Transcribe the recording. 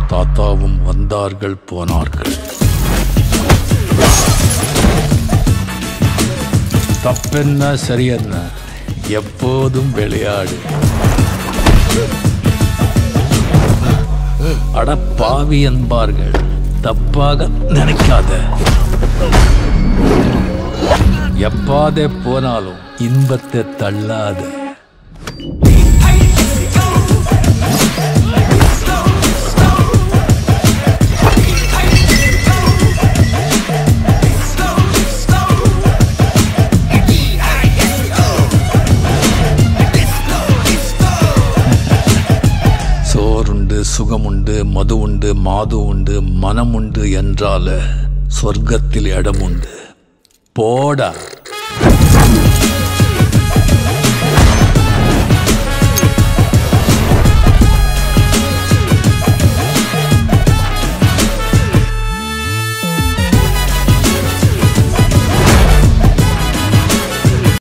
தாத்தாவும் வந்தார்கள் போனார்கள் தப்பென்ன சரியென்ன எப்போதும் விளையாடு அட பாவி என்பார்கள் தப்பாக நினைக்காத எப்பாதே போனாலும் இன்பத்தை தள்ளாத சோறுண்டு சுகமுண்டு மது உண்டு மாது உண்டு மனம் உண்டு என்றால சொர்க்கத்தில் இடம் உண்டு போடா